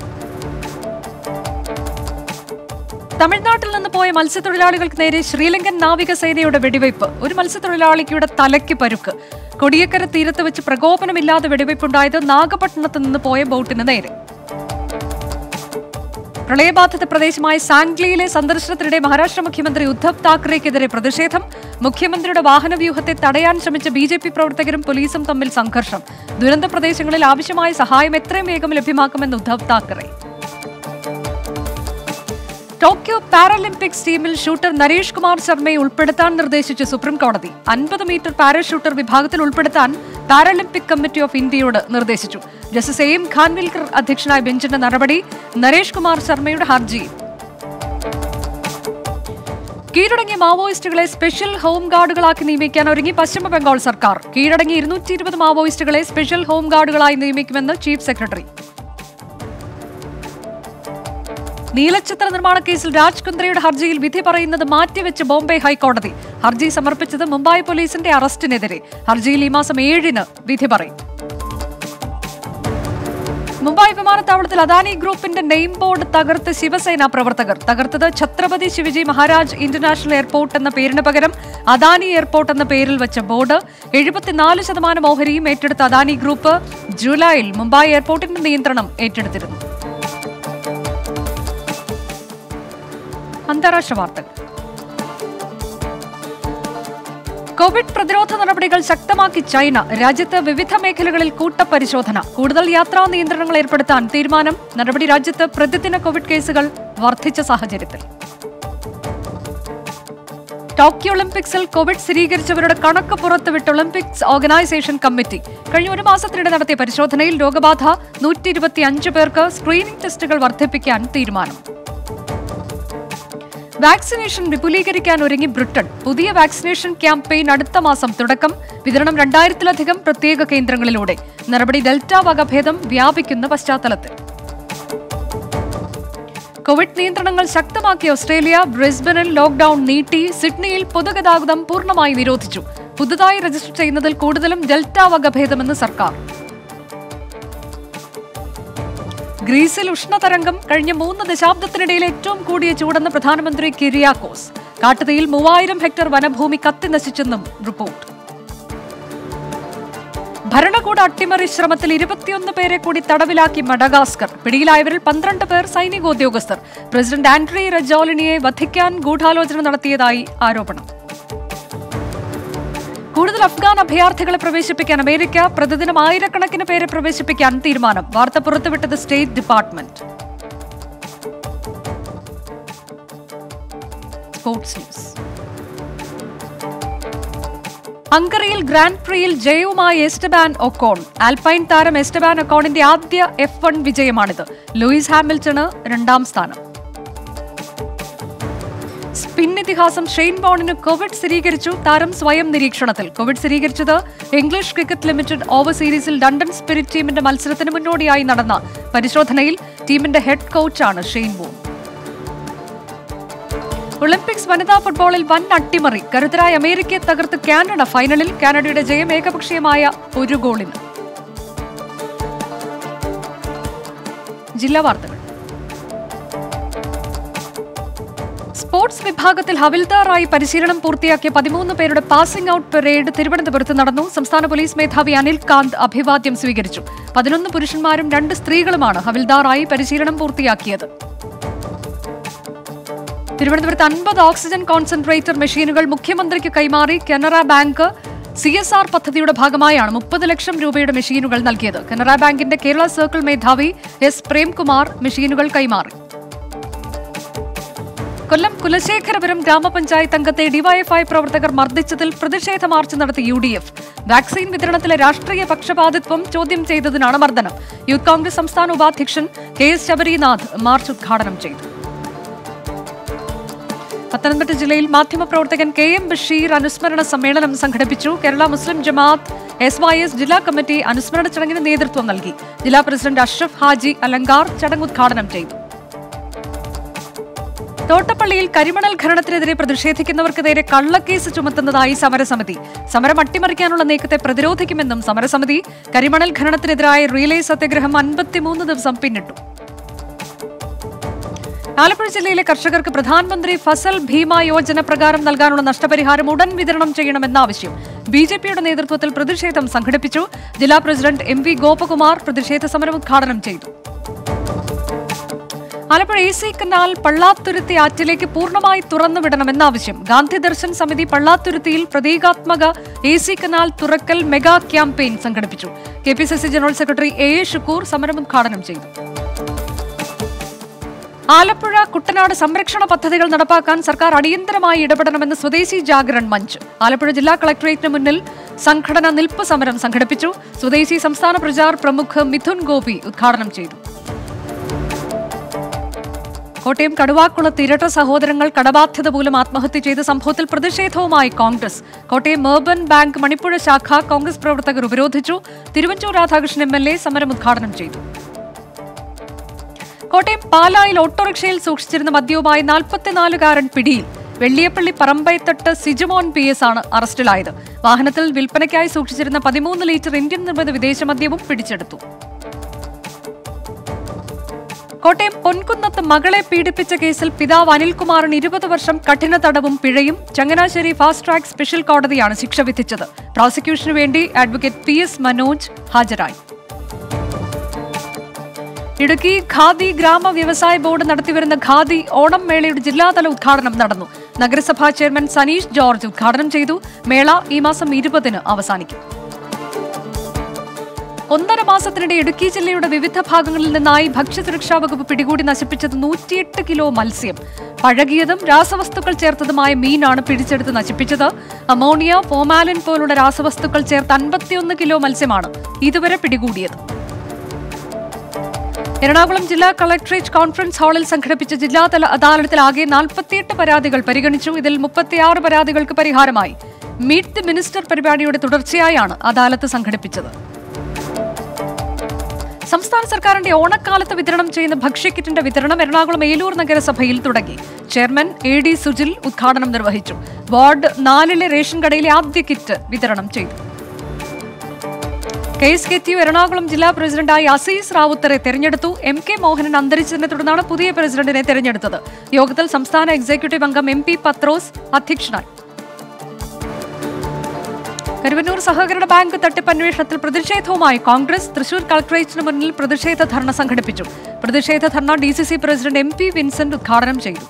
തമിഴ്നാട്ടിൽ നിന്ന് പോയ മത്സ്യത്തൊഴിലാളികൾക്ക് നേരെ ശ്രീലങ്കൻ നാവികസേനയുടെ വെടിവയ്പ് ഒരു മത്സ്യത്തൊഴിലാളിയുടെ തലയ്ക്ക് പരുക്ക് കൊടിയക്കര തീരത്ത് വെച്ച് പ്രകോപനമില്ലാതെ വെടിവയ്പുണ്ടായത് നാഗപട്ടണത്ത് നിന്ന് പോയ ബോട്ടിന് നേരെ പ്രളയബാധിത പ്രദേശമായ സാംഗ്ലിയിലെ സന്ദർശനത്തിനിടെ മഹാരാഷ്ട്ര മുഖ്യമന്ത്രി ഉദ്ധവ് താക്കറെക്കെതിരെ പ്രതിഷേധം മുഖ്യമന്ത്രിയുടെ വാഹനവ്യൂഹത്തെ തടയാൻ ശ്രമിച്ച ബി ജെ പി പ്രവർത്തകരും പോലീസും തമ്മിൽ സംഘർഷം ദുരന്ത പ്രദേശങ്ങളിൽ ആവശ്യമായ സഹായം എത്രയും വേഗം ലഭ്യമാക്കുമെന്ന് ഉദ്ധവ് താക്കറെ ടോക്കിയോ പാരാലിമ്പിക്സ് ടീമിൽ ഷൂട്ടർ നരേഷ് കുമാർ ശർമ്മയെ ഉൾപ്പെടുത്താൻ നിർദ്ദേശിച്ച് സുപ്രീം കോടതി അൻപത് മീറ്റർ പാരാഷൂട്ടർ വിഭാഗത്തിൽ ഉൾപ്പെടുത്താൻ പാരാലിമ്പിക് കമ്മിറ്റി ഓഫ് ഇന്ത്യയോട് നിർദ്ദേശിച്ചു ജസ്റ്റിസ് എം ഖാൻവിൽക്കർ അധ്യക്ഷനായ ബെഞ്ചിന്റെ നടപടി നരേഷ് കുമാർ ശർമ്മയുടെ ഹർജിയിൽ കീഴടങ്ങിയ മാവോയിസ്റ്റുകളെ സ്പെഷ്യൽ ഹോം ഗാർഡുകളാക്കി നിയമിക്കാൻ ഒരുങ്ങി പശ്ചിമ ബംഗാൾ സർക്കാർ കീഴടങ്ങിയ ഇരുന്നൂറ്റി ഇരുപത് മാവോയിസ്റ്റുകളെ സ്പെഷ്യൽ ഹോം ഗാർഡുകളായി നിയമിക്കുമെന്ന് ചീഫ് സെക്രട്ടറി നീലച്ചിത്ര നിർമ്മാണ കേസിൽ രാജ് കുന്ദ്രയുടെ ഹർജിയിൽ വിധി പറയുന്നത് മാറ്റിവെച്ച് ബോംബെ ഹൈക്കോടതി ഹർജി സമർപ്പിച്ചത് മുംബൈ പോലീസിന്റെ അറസ്റ്റിനെതിരെ ഹർജിയിൽ ഈ മാസം ഏഴിന് വിധി പറയും മുംബൈ വിമാനത്താവളത്തിൽ അദാനി ഗ്രൂപ്പിന്റെ നെയിം ബോർഡ് തകർത്ത് ശിവസേന പ്രവർത്തകർ തകർത്തത് ഛത്രപതി ശിവജി മഹാരാജ് ഇന്റർനാഷണൽ എയർപോർട്ട് എന്ന പേരിന് പകരം അദാനി എയർപോർട്ട് എന്ന പേരിൽ വെച്ച ബോർഡ് എഴുപത്തിനാല് ശതമാനം ഓഹരിയും ഏറ്റെടുത്ത അദാനി ഗ്രൂപ്പ് ജൂലൈയിൽ മുംബൈ എയർപോർട്ടിന്റെ നിയന്ത്രണം ഏറ്റെടുത്തിരുന്നു അന്താരാഷ്ട്ര വാർത്തകൾ കോവിഡ് പ്രതിരോധ നടപടികൾ ശക്തമാക്കി ചൈന രാജ്യത്ത് വിവിധ മേഖലകളിൽ കൂട്ടപരിശോധന കൂടുതൽ യാത്രാ നിയന്ത്രണങ്ങൾ ഏർപ്പെടുത്താൻ തീരുമാനം നടപടി രാജ്യത്ത് പ്രതിദിന കോവിഡ് കേസുകൾ വർദ്ധിച്ച സാഹചര്യത്തിൽ ടോക്കിയോ ഒളിമ്പിക്സിൽ കോവിഡ് സ്ഥിരീകരിച്ചവരുടെ കണക്ക് പുറത്തുവിട്ട് ഒളിമ്പിക്സ് ഓർഗനൈസേഷൻ കമ്മിറ്റി കഴിഞ്ഞ ഒരു മാസത്തിനിടെ നടത്തിയ പരിശോധനയിൽ രോഗബാധ നൂറ്റി ഇരുപത്തിയഞ്ച് പേർക്ക് സ്ക്രീനിംഗ് ടെസ്റ്റുകൾ വർദ്ധിപ്പിക്കാൻ തീരുമാനം വാക്സിനേഷൻ വിപുലീകരിക്കാൻ ഒരുങ്ങി ബ്രിട്ടൻ പുതിയ വാക്സിനേഷൻ ക്യാമ്പയിൻ അടുത്ത മാസം തുടക്കം വിതരണം രണ്ടായിരത്തിലധികം പ്രത്യേക കേന്ദ്രങ്ങളിലൂടെ നടപടി ഡെൽറ്റ വകഭേദം വ്യാപിക്കുന്ന പശ്ചാത്തലത്തിൽ കോവിഡ് നിയന്ത്രണങ്ങൾ ശക്തമാക്കിയ ഓസ്ട്രേലിയ ബ്രിസ്ബനിൽ ലോക്ഡൌൺ നീട്ടി സിഡ്നിയിൽ പൊതുഗതാഗതം പൂർണ്ണമായി നിരോധിച്ചു പുതുതായി രജിസ്റ്റർ ചെയ്യുന്നതിൽ കൂടുതലും ഡെൽറ്റ വകഭേദമെന്ന് സർക്കാർ ഗ്രീസിൽ ഉഷ്ണതരംഗം കഴിഞ്ഞ മൂന്ന് ദശാബ്ദത്തിനിടയിൽ ഏറ്റവും കൂടിയ ചൂടെന്ന് പ്രധാനമന്ത്രി കിരിയാക്കോസ് കാട്ടുതീയിൽ മൂവായിരം ഹെക്ടർ വനഭൂമി കത്തിനശിച്ചെന്നും റിപ്പോർട്ട് ഭരണകൂട അട്ടിമറി ശ്രമത്തിൽ ഇരുപത്തിയൊന്ന് പേരെ കൂടി തടവിലാക്കി മഡഗാസ്കർ പിടിയിലായവരിൽ പന്ത്രണ്ട് പേർ സൈനികോദ്യോഗസ്ഥർ പ്രസിഡന്റ് ആൻഡ്രി റജോളിനിയെ വധിക്കാൻ ഗൂഢാലോചന നടത്തിയതായി ആരോപണം കൂടുതൽ അഫ്ഗാൻ അഭയാർത്ഥികളെ പ്രവേശിപ്പിക്കാൻ അമേരിക്ക പ്രതിദിനം ആയിരക്കണക്കിന് പേരെ പ്രവേശിപ്പിക്കാൻ തീരുമാനം വാർത്ത പുറത്തുവിട്ടത് സ്റ്റേറ്റ് ഡിപ്പാർട്ട്മെന്റ് സ്പോർട്സ് ന്യൂസ് ഹംഗറിയിൽ ഗ്രാൻഡ് പ്രിയിൽ ജയവുമായി എസ്റ്റബാൻ ഒക്കോൺ ആൽപൈൻ താരം എസ്റ്റബാൻ ഒക്കോണിന്റെ ആദ്യ എഫ് വൺ വിജയമാണിത് ലൂയിസ് ഹാമിൽട്ടണ് രണ്ടാം സ്ഥാനം സ്പിൻ ഇതിഹാസം ഷെയ്ൻ ബോണിന് കോവിഡ് സ്ഥിരീകരിച്ചു താരം സ്വയം നിരീക്ഷണത്തിൽ കോവിഡ് സ്ഥിരീകരിച്ചത് ഇംഗ്ലീഷ് ക്രിക്കറ്റ് ലിമിറ്റഡ് ഓവർ സീരീസിൽ ലണ്ടൻ സ്പിരിറ്റ് ടീമിന്റെ മത്സരത്തിന് മുന്നോടിയായി നടന്ന പരിശോധനയിൽ ടീമിന്റെ ഹെഡ് കോച്ചാണ് ഷെയ്ൻ ബോൺ ഒളിമ്പിക്സ് വനിതാ ഫുട്ബോളിൽ വൻ അട്ടിമറി കരുത്തരായ അമേരിക്കയെ തകർത്ത് കാനഡ ഫൈനലിൽ കാനഡയുടെ ജയം ഏകപക്ഷീയമായ ഒരു ഗോളിന് ജില്ലാ വാർത്തകൾ സ്പോർട്സ് വിഭാഗത്തിൽ ഹവിൽദാറായി പരിശീലനം പൂർത്തിയാക്കിയ പതിമൂന്ന് പേരുടെ പാസിംഗ് ഔട്ട് പരേഡ് തിരുവനന്തപുരത്ത് നടന്നു സംസ്ഥാന പോലീസ് മേധാവി അനിൽ കാന്ത് അഭിവാദ്യം സ്വീകരിച്ചു പതിനൊന്ന് പുരുഷന്മാരും രണ്ട് സ്ത്രീകളുമാണ് ഹവിൽദാറായി പരിശീലനം പൂർത്തിയാക്കിയത് തിരുവനന്തപുരത്ത് അൻപത് ഓക്സിജൻ കോൺസെൻട്രേറ്റർ മെഷീനുകൾ മുഖ്യമന്ത്രിക്ക് കൈമാറി Canara bank C S R പദ്ധതിയുടെ ഭാഗമായാണ് മുപ്പത് ലക്ഷം രൂപയുടെ മെഷീനുകൾ നൽകിയത് കനറ ബാങ്കിന്റെ കേരള സർക്കിൾ മേധാവി എസ് പ്രേംകുമാർ മെഷീനുകൾ കൈമാറി കൊല്ലം കുലശേഖരപുരം ഗ്രാമപഞ്ചായത്ത് അംഗത്തെ ഡിവൈഎഫ്ഐ പ്രവർത്തകർ മർദ്ദിച്ചതിൽ പ്രതിഷേധ മാർച്ച് നടത്തി യു ഡി എഫ് വാക്സിൻ വിതരണത്തിലെ രാഷ്ട്രീയ പക്ഷപാതിത്വം ചോദ്യം ചെയ്തതിനാണ് മർദ്ദനം യൂത്ത് കോൺഗ്രസ് സംസ്ഥാന ഉപാധ്യക്ഷൻ കെ എസ് ശബരിനാഥ് മാർച്ച് ഉദ്ഘാടനം ചെയ്തു പത്തനംതിട്ട ജില്ലയിൽ മാധ്യമപ്രവർത്തകൻ കെ എം ബഷീർ അനുസ്മരണ സമ്മേളനം സംഘടിപ്പിച്ചു Kerala Muslim Jamaat S Y S ജില്ലാ കമ്മിറ്റി അനുസ്മരണ ചടങ്ങിന് നേതൃത്വം നൽകി ജില്ലാ പ്രസിഡന്റ് അഷ്റഫ് ഹാജി അലങ്കാർ ചടങ്ങ് ഉദ്ഘാടനം ചെയ്തു തോട്ടപ്പള്ളിയിൽ കരിമണൽ ഖനനത്തിനെതിരെ പ്രതിഷേധിക്കുന്നവർക്ക് നേരെ കള്ളക്കേസ് ചുമത്തുന്നതായി സമരസമിതി സമരം അട്ടിമറിക്കാനുള്ള നീക്കത്തെ പ്രതിരോധിക്കുമെന്നും സമരസമിതി കരിമണൽ ഖനനത്തിനെതിരായ റിലേ സത്യാഗ്രഹം അൻപത്തിമൂന്ന് ദിവസം പിന്നിട്ടു ആലപ്പുഴ ജില്ലയിലെ കർഷകർക്ക് പ്രധാനമന്ത്രി ഫസൽ ഭീമ യോജന പ്രകാരം നൽകാനുള്ള നഷ്ടപരിഹാരം ഉടൻ വിതരണം ചെയ്യണമെന്ന ആവശ്യം ബി ജെ പിയുടെ നേതൃത്വത്തിൽ പ്രതിഷേധം സംഘടിപ്പിച്ചു ജില്ലാ പ്രസിഡന്റ് എം വി ഗോപകുമാർ പ്രതിഷേധ സമരം ഉദ്ഘാടനം ചെയ്തു Alappuzha A C canal Pallathuruthy ആറ്റിലേക്ക് പൂർണ്ണമായി തുറന്നുവിടണമെന്ന ആവശ്യം ഗാന്ധി ദർശൻ സമിതി പള്ളാത്തുരുത്തിയിൽ പ്രതീകാത്മക എ സി കനാൽ തുറക്കൽ മെഗാ ക്യാമ്പയിൻ സംഘടിപ്പിച്ചു K P C C general secretary A A Shukkur സമരം ഉദ്ഘാടനം ചെയ്തു ആലപ്പുഴ കുട്ടനാട് സംരക്ഷണ പദ്ധതികൾ നടപ്പാക്കാൻ സർക്കാർ അടിയന്തരമായി ഇടപെടണമെന്ന് സ്വദേശി ജാഗരൺ മഞ്ച് ആലപ്പുഴ ജില്ലാ കളക്ടറേറ്റിന് മുന്നിൽ സംഘടന നിൽപ്പ് സമരം സംഘടിപ്പിച്ചു സ്വദേശി സംസ്ഥാന പ്രചാർ പ്രമുഖ് മിഥുൻ ഗോപി ഉദ്ഘാടനം ചെയ്തു കോട്ടയം കടുവാക്കുളത്ത് ഇരട്ട സഹോദരങ്ങൾ കടബാധ്യത മൂലം ആത്മഹത്യ ചെയ്ത സംഭവത്തിൽ പ്രതിഷേധവുമായി കോൺഗ്രസ് കോട്ടയം മേർബൻ ബാങ്ക് മണിപ്പുഴ ശാഖ കോൺഗ്രസ് പ്രവർത്തകർ ഉപരോധിച്ചു Thiruvanchoor Radhakrishnan M L A സമരം ഉദ്ഘാടനം ചെയ്തു കോട്ടയം പാലായിൽ ഓട്ടോറിക്ഷയിൽ സൂക്ഷിച്ചിരുന്ന മദ്യവുമായി നാൽപ്പത്തിനാലുകാരൻ പിടിയിൽ വെള്ളിയപ്പള്ളി പറമ്പയത്തട്ട് സിജുമോൻ പി എസ് ആണ് അറസ്റ്റിലായത് വാഹനത്തിൽ വിൽപ്പനയ്ക്കായി സൂക്ഷിച്ചിരുന്ന പതിമൂന്ന് ലിറ്റർ ഇന്ത്യൻ നിർമ്മിത വിദേശ മദ്യവും പിടിച്ചെടുത്തു കോട്ടയം പൊൻകുന്നത്ത് മകളെ പീഡിപ്പിച്ച കേസിൽ പിതാവ് അനിൽകുമാറിന് ഇരുപത് വർഷം കഠിന തടവും പിഴയും ചങ്ങനാശ്ശേരി ഫാസ്റ്റ് ട്രാക്ക് സ്പെഷ്യൽ കോടതിയാണ് ശിക്ഷ വിധിച്ചത് പ്രോസിക്യൂഷനു വേണ്ടി അഡ്വക്കേറ്റ് പി എസ് മനോജ് ഹാജരായി ഇടുക്കി ഖാദി ഗ്രാമ വ്യവസായ ബോർഡ് നടത്തിവരുന്ന ഖാദി ഓണം മേളയുടെ ജില്ലാതല ഉദ്ഘാടനം നടന്നു നഗരസഭാ ചെയർമാൻ സനീഷ് ജോർജ് ഉദ്ഘാടനം ചെയ്തു മേള ഈ മാസം ഇരുപതിന് അവസാനിക്കും ഒന്നര മാസത്തിനിടെ ഇടുക്കി ജില്ലയുടെ വിവിധ ഭാഗങ്ങളിൽ നിന്നായി ഭക്ഷ്യസുരക്ഷാ വകുപ്പ് പിടികൂടി നശിപ്പിച്ചത് നൂറ്റിയെട്ട് കിലോ മത്സ്യം പഴകിയതും രാസവസ്തുക്കൾ ചേർത്തതുമായ മീനാണ് പിടിച്ചെടുത്ത് നശിപ്പിച്ചത് അമോണിയ ഫോമാലിൻ പോലുള്ള രാസവസ്തുക്കൾ ചേർത്ത് അൻപത്തിയൊന്ന് കിലോ മത്സ്യമാണ് ഇതുവരെ പിടികൂടിയത് എറണാകുളം ജില്ലാ കളക്ടറേറ്റ് കോൺഫറൻസ് ഹാളിൽ സംഘടിപ്പിച്ച ജില്ലാതല അദാലത്തിൽ ആകെ നാൽപ്പത്തിയെട്ട് പരാതികൾ പരിഗണിച്ചു ഇതിൽ മുപ്പത്തിയാറ് പരാതികൾക്ക് പരിഹാരമായി മീറ്റ് ദി മിനിസ്റ്റർ പരിപാടിയുടെ തുടർച്ചയായാണ് അദാലത്ത് സംഘടിപ്പിച്ചത് സംസ്ഥാന സർക്കാരിന്റെ ഓണക്കാലത്ത് വിതരണം ചെയ്യുന്ന ഭക്ഷ്യക്കിറ്റിന്റെ വിതരണം എറണാകുളം ഏലൂർ നഗരസഭയിൽ തുടങ്ങി ചെയർമാൻ എ ഡി സുജിൽ ഉദ്ഘാടനം നിർവഹിച്ചു വാർഡ് നാലിലെ റേഷൻ കടയിലെ ആദ്യ കിറ്റ് വിതരണം ചെയ്തു K S K T U Ernakulam ജില്ലാ പ്രസിഡന്റായി അസീസ് റാവുത്തറെ തെരഞ്ഞെടുത്തു എം കെ മോഹനൻ അന്തരിച്ചതിനെ തുടർന്നാണ് പുതിയ പ്രസിഡന്റിനെ തെരഞ്ഞെടുത്തത് യോഗത്തിൽ സംസ്ഥാന എക്സിക്യൂട്ടീവ് അംഗം എം പി പത്രോസ് അധ്യക്ഷനായി കരുവന്നൂർ സഹകരണ ബാങ്ക് തട്ടിപ്പ് അന്വേഷണത്തിൽ പ്രതിഷേധവുമായി കോൺഗ്രസ് തൃശൂർ കളക്ടറേറ്റിന് മുന്നിൽ പ്രതിഷേധ ധർണ സംഘടിപ്പിച്ചു പ്രതിഷേധ ധർണ D C C president M P Vincent ഉദ്ഘാടനം ചെയ്തു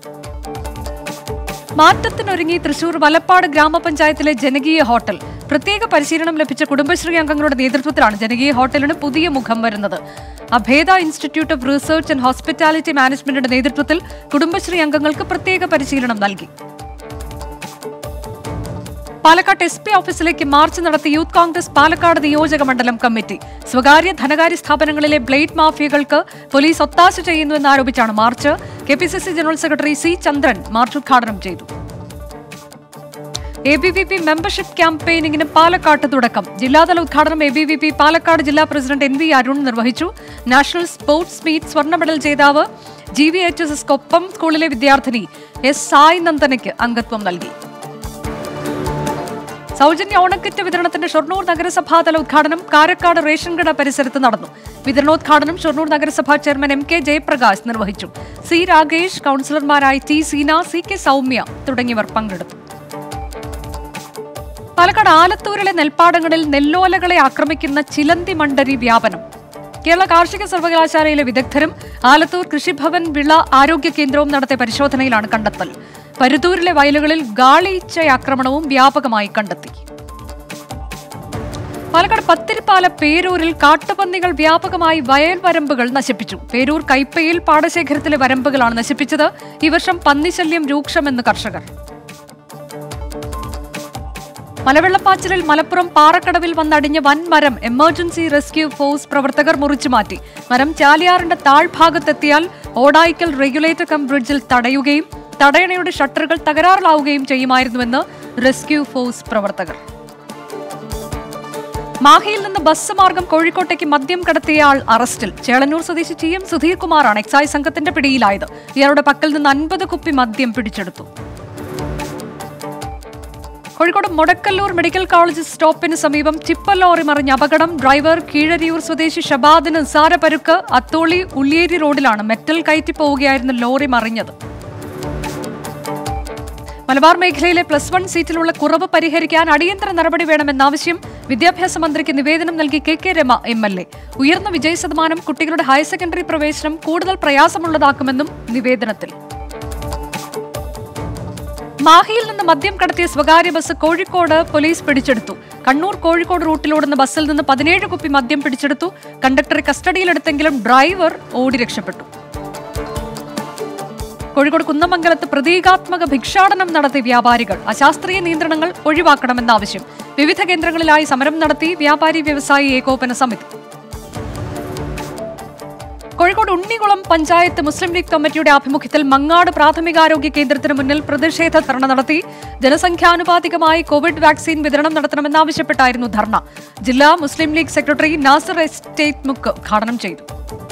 മാറ്റത്തിനൊരുങ്ങി തൃശൂർ വലപ്പാട് ഗ്രാമപഞ്ചായത്തിലെ ജനകീയ ഹോട്ടൽ പ്രത്യേക പരിശീലനം ലഭിച്ച കുടുംബശ്രീ അംഗങ്ങളുടെ നേതൃത്വത്തിലാണ് ജനകീയ ഹോട്ടലിന് പുതിയ മുഖം വരുന്നത് Abheda institute of research and hospitality മാനേജ്മെന്റിന്റെ നേതൃത്വത്തിൽ കുടുംബശ്രീ അംഗങ്ങൾക്ക് പ്രത്യേക പരിശീലനം നൽകി പാലക്കാട് എസ് പി ഓഫീസിലേക്ക് മാർച്ച് നടത്തി യൂത്ത് കോൺഗ്രസ് പാലക്കാട് നിയോജക മണ്ഡലം കമ്മിറ്റി സ്വകാര്യ ധനകാര്യ സ്ഥാപനങ്ങളിലെ ബ്ലേഡ് മാഫിയകൾക്ക് പോലീസ് ഒത്താശ ചെയ്യുന്നുവെന്ന് ആരോപിച്ചാണ് march K P C C general secretary C Chandran march ഉദ്ഘാടനം ചെയ്തു A B V P membership ക്യാമ്പയിനിങ്ങിന് പാലക്കാട്ട് തുടക്കം ജില്ലാതല ഉദ്ഘാടനം A B V P Palakkad ജില്ലാ പ്രസിഡന്റ് എൻ വി അരുൺ നിർവഹിച്ചു നാഷണൽ സ്പോർട്സ് മീറ്റ് സ്വർണ്ണ മെഡൽ ജേതാവ് G V H S S Koppam സ്കൂളിലെ വിദ്യാർത്ഥിനി എസ് സായ് നന്ദനയ്ക്ക് അംഗത്വം നൽകി സൗജന്യ ഓണക്കിറ്റ് വിതരണത്തിന്റെ ഷൊർണൂർ നഗരസഭാതല ഉദ്ഘാടനം കാരക്കാട് റേഷൻ കട പരിസരത്ത് നടന്നു വിതരണോദ്ഘാടനം ഷൊർണൂർ നഗരസഭാ ചെയർമാൻ എം കെ ജയപ്രകാശ് നിർവഹിച്ചു സി രാഗേഷ് കൌൺസിലർമാരായി T Seena C K Soumya തുടങ്ങിയവർ പങ്കെടുത്തു പാലക്കാട് ആലത്തൂരിലെ നെൽപ്പാടങ്ങളിൽ നെല്ലോലകളെ ആക്രമിക്കുന്ന ചിലന്തി മണ്ടരി വ്യാപനം കേരള കാർഷിക സർവകലാശാലയിലെ വിദഗ്ധരും ആലത്തൂർ കൃഷിഭവൻ വിള ആരോഗ്യ കേന്ദ്രവും നടത്തിയ പരിശോധനയിലാണ് കണ്ടെത്തൽ പരുത്തൂരിലെ വയലുകളിൽ ഗാളിയിച്ച ആക്രമണവും വ്യാപകമായി കണ്ടെത്തി പാലക്കാട് പത്തിരിപ്പാല പേരൂരിൽ കാട്ടുപന്നികൾ വ്യാപകമായി വയൽ വരമ്പുകൾ നശിപ്പിച്ചു പേരൂർ കൈപ്പയിൽ പാടശേഖരത്തിലെ വരമ്പുകളാണ് നശിപ്പിച്ചത് ഈ വർഷം പന്നിശല്യം രൂക്ഷമെന്ന് കർഷകർ മലവെള്ളപ്പാച്ചിലിൽ മലപ്പുറം പാറക്കടവിൽ വന്നടിഞ്ഞ വൻ മരം എമർജൻസി റെസ്ക്യൂ ഫോഴ്സ് പ്രവർത്തകർ മുറിച്ചുമാറ്റി മരം ചാലിയാറിന്റെ താഴ്ഭാഗത്തെത്തിയാൽ ഓടായിക്കൽ റെഗുലേറ്റർ കം ബ്രിഡ്ജിൽ തടയുകയും തടയണയുടെ ഷട്ടറുകൾ തകരാറിലാവുകയും ചെയ്യുമായിരുന്നുവെന്ന് റെസ്ക്യൂ ഫോഴ്സ് പ്രവർത്തകർ മാഹിയിൽ നിന്ന് ബസ് മാർഗം കോഴിക്കോട്ടേക്ക് മദ്യം കടത്തിയയാൾ അറസ്റ്റിൽ ചേളന്നൂർ സ്വദേശി ടി എം സുധീർ കുമാറാണ് എക്സൈസ് സംഘത്തിന്റെ പിടിയിലായത് ഇയാളുടെ പക്കൽ നിന്ന് അൻപത് കുപ്പി മദ്യം പിടിച്ചെടുത്തു കോഴിക്കോട് മുടക്കല്ലൂർ മെഡിക്കൽ കോളേജ് സ്റ്റോപ്പിന് സമീപം ടിപ്പർ ലോറി മറിഞ്ഞ അപകടം ഡ്രൈവർ കീഴരിയൂർ സ്വദേശി ഷബാദിന് നിസാര പരുക്ക് അത്തോളി ഉള്ളിയേരി റോഡിലാണ് മെറ്റൽ കയറ്റി പോവുകയായിരുന്ന ലോറി മറിഞ്ഞത് മലബാർ മേഖലയിലെ പ്ലസ് വൺ സീറ്റിലുള്ള കുറവ് പരിഹരിക്കാൻ അടിയന്തര നടപടി വേണമെന്നാവശ്യം വിദ്യാഭ്യാസ മന്ത്രിക്ക് നിവേദനം നൽകി K K Rama M L A ഉയർന്ന വിജയ ശതമാനം കുട്ടികളുടെ ഹയർ സെക്കൻഡറി പ്രവേശനം കൂടുതൽ പ്രയാസമുള്ളതാക്കുമെന്നും നിവേദനത്തിൽ മാഹിയിൽ നിന്ന് മദ്യം കടത്തിയ സ്വകാര്യ ബസ് കോഴിക്കോട് പോലീസ് പിടിച്ചെടുത്തു കണ്ണൂർ കോഴിക്കോട് റൂട്ടിലോടുന്ന ബസ്സിൽ നിന്ന് പതിനേഴ് കുപ്പി മദ്യം പിടിച്ചെടുത്തു കണ്ടക്ടറെ കസ്റ്റഡിയിലെടുത്തെങ്കിലും ഡ്രൈവർ ഓടി രക്ഷപ്പെട്ടു കോഴിക്കോട് കുന്നമംഗലത്ത് പ്രതീകാത്മക ഭിക്ഷാടനം നടത്തി വ്യാപാരികൾ അശാസ്ത്രീയ നിയന്ത്രണങ്ങൾ ഒഴിവാക്കണമെന്ന ആവശ്യം വിവിധ കേന്ദ്രങ്ങളിലായി സമരം നടത്തി വ്യാപാരി വ്യവസായി ഏകോപന സമിതി കോഴിക്കോട് ഉണ്ണികുളം പഞ്ചായത്ത് മുസ്ലിം ലീഗ് കമ്മിറ്റിയുടെ ആഭിമുഖ്യത്തിൽ മങ്ങാട് പ്രാഥമികാരോഗ്യ കേന്ദ്രത്തിന് മുന്നിൽ പ്രതിഷേധ ധർണ നടത്തി ജനസംഖ്യാനുപാതികമായി കോവിഡ് വാക്സിൻ വിതരണം നടത്തണമെന്നാവശ്യപ്പെട്ടായിരുന്നു ധർണ ജില്ലാ മുസ്ലിം ലീഗ് സെക്രട്ടറി നാസർ എസ്റ്റേറ്റ് മുക്ക് ഉദ്ഘാടനം ചെയ്തു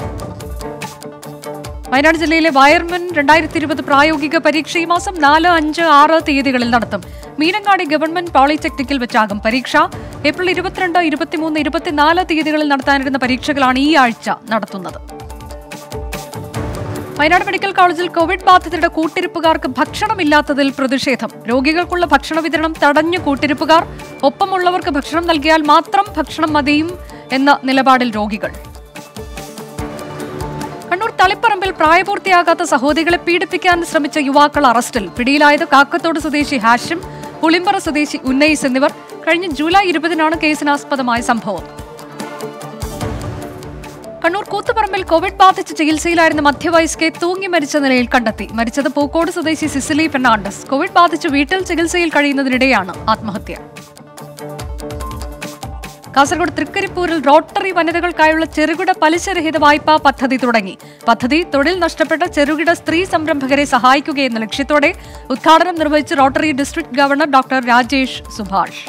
വയനാട് ജില്ലയിലെ വയർമൻ രണ്ടായിരത്തി ഇരുപത് പ്രായോഗിക പരീക്ഷ ഈ മാസം നാല് അഞ്ച് ആറ് തീയതികളിൽ നടത്തും മീനങ്ങാടി ഗവൺമെന്റ് പോളിടെക്നിക്കിൽ വെച്ചാകും പരീക്ഷ ഏപ്രിൽ ഇരുപത്തിരണ്ട് ഇരുപത്തിമൂന്ന് ഇരുപത്തിനാല് തീയതികളിൽ നടത്താനിരുന്ന പരീക്ഷകളാണ് ഈ ആഴ്ച നടത്തുന്നത് വയനാട് മെഡിക്കൽ കോളേജിൽ കോവിഡ് ബാധിതരുടെ കൂട്ടിരിപ്പുകാർക്ക് ഭക്ഷണമില്ലാത്തതിൽ പ്രതിഷേധം രോഗികൾക്കുള്ള ഭക്ഷണ വിതരണം തടഞ്ഞു കൂട്ടിരിപ്പുകാർ ഒപ്പമുള്ളവർക്ക് ഭക്ഷണം നൽകിയാൽ മാത്രം ഭക്ഷണം മതിയും എന്ന നിലപാടിൽ രോഗികൾ കണ്ണൂർ തളിപ്പറമ്പിൽ പ്രായപൂർത്തിയാകാത്ത സഹോദരികളെ പീഡിപ്പിക്കാൻ ശ്രമിച്ച യുവാക്കൾ അറസ്റ്റിൽ പിടിയിലായത് കാക്കത്തോട് സ്വദേശി ഹാഷിം പുളിമ്പറ സ്വദേശി ഉന്നയിസ് എന്നിവർ കഴിഞ്ഞ ജൂലൈ ഇരുപതിനാണ് കേസിനാസ്പദമായ സംഭവം കണ്ണൂർ കൂത്തുപറമ്പിൽ കോവിഡ് ബാധിച്ച് ചികിത്സയിലായിരുന്ന മധ്യവയസ്കെ തൂങ്ങി മരിച്ച നിലയിൽ കണ്ടെത്തി മരിച്ചത് പൂക്കോട് സ്വദേശി സിസിലി ഫെർണാണ്ടസ് കോവിഡ് ബാധിച്ച് വീട്ടിൽ ചികിത്സയിൽ കഴിയുന്നതിനിടെയാണ് ആത്മഹത്യ കാസർഗോഡ് തൃക്കരിപ്പൂരിൽ റോട്ടറി വനിതകൾക്കായുള്ള ചെറുകിട പലിശരഹിത വായ്പാ പദ്ധതി തുടങ്ങി പദ്ധതി തൊഴിൽ നഷ്ടപ്പെട്ട ചെറുകിട സ്ത്രീ സംരംഭകരെ സഹായിക്കുകയെന്ന ലക്ഷ്യത്തോടെ ഉദ്ഘാടനം നിർവഹിച്ച് rotary district governor doctor Rajesh Subhash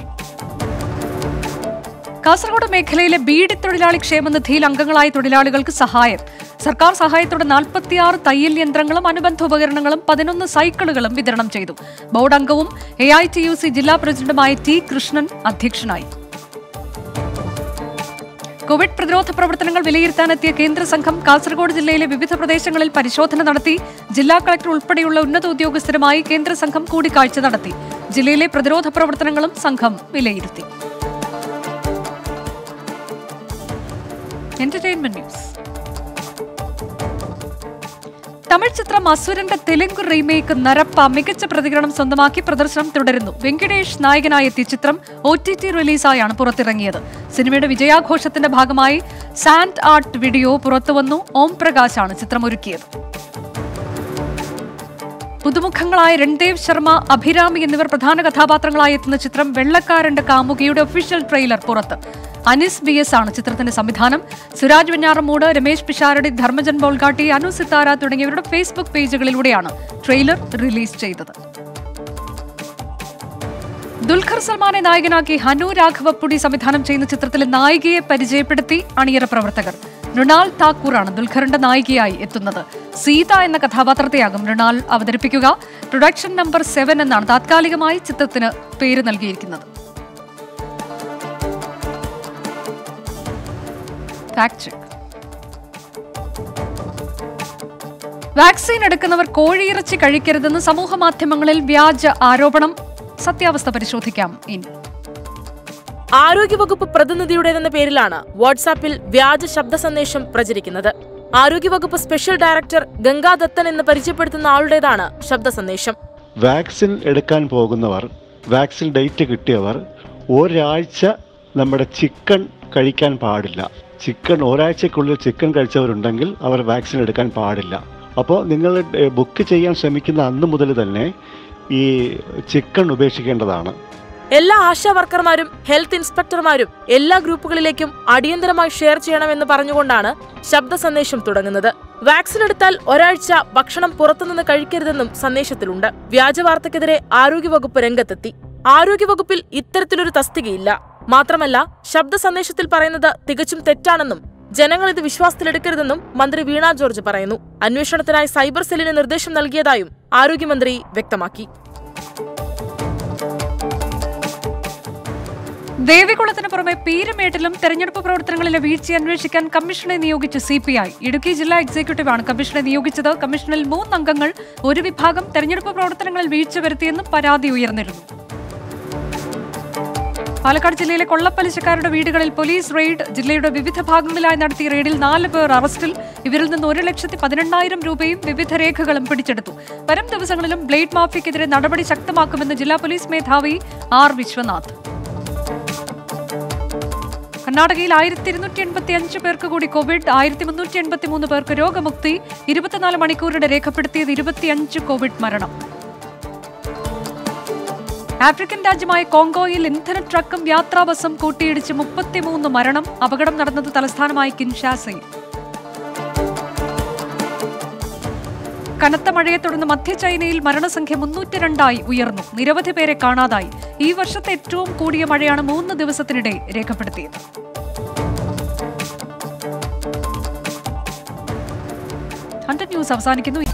Kasaragod മേഖലയിലെ ബീഡി തൊഴിലാളി ക്ഷേമനിധിയിൽ അംഗങ്ങളായ തൊഴിലാളികൾക്ക് സഹായം സർക്കാർ സഹായത്തോടെ നാൽപ്പത്തിയാറ് തയ്യൽ യന്ത്രങ്ങളും അനുബന്ധ ഉപകരണങ്ങളും പതിനൊന്ന് സൈക്കിളുകളും വിതരണം ചെയ്തു ബോർഡ് അംഗവും A I T U C ജില്ലാ പ്രസിഡന്റുമായ ടി കൃഷ്ണൻ അധ്യക്ഷനായി കോവിഡ് പ്രതിരോധ പ്രവർത്തനങ്ങൾ വിലയിരുത്താനെത്തിയ കേന്ദ്ര സംഘം കാസർഗോഡ് ജില്ലയിലെ വിവിധ പ്രദേശങ്ങളിൽ പരിശോധന നടത്തി ജില്ലാ കളക്ടർ ഉൾപ്പെടെയുള്ള ഉന്നത ഉദ്യോഗസ്ഥരുമായി കേന്ദ്ര സംഘം കൂടിക്കാഴ്ച നടത്തി ജില്ലയിലെ പ്രതിരോധ പ്രവർത്തനങ്ങളും സംഘം വിലയിരുത്തി എന്റർടൈൻമെന്റ് ന്യൂസ് തമിഴ് ചിത്രം അസുരന്റെ തെലുങ്ക് റീമേക്ക് നരപ്പ മികച്ച പ്രതികരണം സ്വന്തമാക്കി പ്രദർശനം തുടരുന്നു വെങ്കിടേഷ് നായകനായി എത്തിയ ചിത്രം ഒ ടി ടി റിലീസായാണ് പുറത്തിറങ്ങിയത് സിനിമയുടെ വിജയാഘോഷത്തിന്റെ ഭാഗമായി സാൻഡ് ആർട്ട് വീഡിയോ പുറത്തുവന്നു ഓം പ്രകാശാണ് ചിത്രം ഒരുക്കിയത് പുതുമുഖങ്ങളായ രൺദേവ് ശർമ്മ അഭിരാമി എന്നിവർ പ്രധാന കഥാപാത്രങ്ങളായി എത്തുന്ന ചിത്രം വെള്ളക്കാരന്റെ കാമുകിയുടെ ഒഫീഷ്യൽ ട്രെയിലർ പുറത്ത് അനിസ് ബി എസ് ആണ് ചിത്രത്തിന്റെ സംവിധാനം സുരാജ് വെഞ്ഞാറമൂട് രമേശ് പിഷാരടി ധർമ്മജൻ ബോൾഗാട്ടി അനു സിത്താര തുടങ്ങിയവരുടെ ഫേസ്ബുക്ക് പേജുകളിലൂടെയാണ് ട്രെയിലർ റിലീസ് ചെയ്തത് ദുൽഖർ സൽമാനെ നായകനാക്കി ഹനു രാഘവപ്പുടി സംവിധാനം ചെയ്യുന്ന ചിത്രത്തിലെ നായികയെ പരിചയപ്പെടുത്തി അണിയറ പ്രവർത്തകർ മൃണാൽ താക്കൂറാണ് ദുൽഖറിന്റെ നായികയായി എത്തുന്നത് സീത എന്ന കഥാപാത്രത്തെയാകും മൃണാൽ അവതരിപ്പിക്കുക പ്രൊഡക്ഷൻ നമ്പർ സെവൻ എന്നാണ് താത്കാലികമായി ചിത്രത്തിന് പേര് നൽകിയിരിക്കുന്നത് ഫാക്ട് ചെക്ക് വാക്സിൻ എടുക്കുന്നവർ കോഴിയിറച്ചി കഴിക്കരുതെന്ന് സമൂഹ മാധ്യമങ്ങളിൽ വ്യാജ ആരോപണം സത്യാവസ്ഥ പരിശോധിക്കാം ഇനി ആരോഗ്യവകുപ്പ് പ്രതിനിധിയുടേതെന്ന പേരിലാണ് വാട്സാപ്പിൽ വ്യാജ ശബ്ദ സന്ദേശം പ്രചരിക്കുന്നത് ആരോഗ്യവകുപ്പ് സ്പെഷ്യൽ ഡയറക്ടർ ഗംഗാദത്തൻ എന്ന് പരിചയപ്പെടുത്തുന്ന ആളുടേതാണ് ശബ്ദ സന്ദേശം വാക്സിൻ എടുക്കാൻ പോകുന്നവർ വാക്സിൻ ഡേറ്റ് കിട്ടിയവർ ഒരാഴ്ച നമ്മുടെ ചിക്കൻ കഴിക്കാൻ പാടില്ല ചിക്കൻ ഒരാഴ്ചക്കുള്ളിൽ ചിക്കൻ കഴിച്ചവരുണ്ടെങ്കിൽ അവർ വാക്സിൻ എടുക്കാൻ പാടില്ല അപ്പോൾ നിങ്ങൾ ഏഹ്, ബുക്ക് ചെയ്യാൻ ശ്രമിക്കുന്ന അന്ന് മുതൽ തന്നെ ഈ ചിക്കൻ ഉപേക്ഷിക്കേണ്ടതാണ് എല്ലാ ആശാ വർക്കർമാരും ഹെൽത്ത് ഇൻസ്പെക്ടർമാരും എല്ലാ ഗ്രൂപ്പുകളിലേക്കും അടിയന്തരമായി ഷെയർ ചെയ്യണമെന്ന് പറഞ്ഞുകൊണ്ടാണ് ശബ്ദ സന്ദേശം തുടങ്ങുന്നത് വാക്സിൻ എടുത്താൽ ഒരാഴ്ച ഭക്ഷണം പുറത്തുനിന്ന് കഴിക്കരുതെന്നും സന്ദേശത്തിലുണ്ട് വ്യാജ വാർത്തക്കെതിരെ ആരോഗ്യവകുപ്പ് രംഗത്തെത്തി ആരോഗ്യവകുപ്പിൽ ഇത്തരത്തിലൊരു തസ്തികയില്ല മാത്രമല്ല ശബ്ദ സന്ദേശത്തിൽ പറയുന്നത് തികച്ചും തെറ്റാണെന്നും ജനങ്ങൾ ഇത് വിശ്വാസത്തിലെടുക്കരുതെന്നും മന്ത്രി വീണ ജോർജ് പറയുന്നു അന്വേഷണത്തിനായി സൈബർ സെല്ലിന് നിർദ്ദേശം നൽകിയതായും ആരോഗ്യമന്ത്രി വ്യക്തമാക്കി ദേവികുളത്തിന് പുറമെ പീരുമേട്ടിലും തെരഞ്ഞെടുപ്പ് പ്രവർത്തനങ്ങളിലെ വീഴ്ച അന്വേഷിക്കാൻ കമ്മീഷനെ നിയോഗിച്ച് സി പി ഐ ഇടുക്കി ജില്ലാ എക്സിക്യൂട്ടീവാണ് കമ്മീഷനെ നിയോഗിച്ചത് കമ്മീഷനിൽ മൂന്നംഗങ്ങൾ ഒരു വിഭാഗം തെരഞ്ഞെടുപ്പ് പ്രവർത്തനങ്ങളിൽ വീഴ്ച വരുത്തിയെന്നും പരാതി ഉയർന്നിരുന്നു പാലക്കാട് ജില്ലയിലെ കൊള്ളപ്പലിശക്കാരുടെ വീടുകളിൽ പോലീസ് റെയ്ഡ് ജില്ലയുടെ വിവിധ ഭാഗങ്ങളിലായി നടത്തിയ റെയ്ഡിൽ നാല് പേർ അറസ്റ്റിൽ ഇവരിൽ നിന്ന് ഒരു ലക്ഷത്തി പതിനെണ്ണായിരം രൂപയും വിവിധ രേഖകളും പിടിച്ചെടുത്തു വരും ദിവസങ്ങളിലും ബ്ലേഡ് മാഫിയക്കെതിരെ നടപടി ശക്തമാക്കുമെന്ന് ജില്ലാ പോലീസ് മേധാവി ആർ വിശ്വനാഥ് കർണാടകയിൽ ആയിരത്തി ഇരുന്നൂറ്റി എൺപത്തി അഞ്ച് പേർക്ക് കൂടി കോവിഡ് ആയിരത്തി മുന്നൂറ്റി എൺപത്തി മൂന്ന് പേർക്ക് രോഗമുക്തി ഇരുപത്തിനാല് മണിക്കൂറിടെ രേഖപ്പെടുത്തിയത് ഇരുപത്തിയഞ്ച് കോവിഡ് മരണം ആഫ്രിക്കൻ രാജ്യമായ കോങ്കോയിൽ ഇന്ധന ട്രക്കും യാത്രാ ബസും കൂട്ടിയിടിച്ച് മുപ്പത്തിമൂന്ന് മരണം അപകടം നടന്നത് തലസ്ഥാനമായ കിൻഷാസയിൽ കനത്ത മഴയെ തുടർന്ന് മധ്യ ചൈനയിൽ മരണസംഖ്യ മുന്നൂറ്റി രണ്ടായി ഉയർന്നു നിരവധി പേരെ കാണാതായി ഈ വർഷത്തെ ഏറ്റവും കൂടിയ മഴയാണ് മൂന്ന് ദിവസത്തിനിടെ രേഖപ്പെടുത്തിയത് ഹൺഡ്രഡ് ന്യൂസ് അവസാനിക്കുന്നു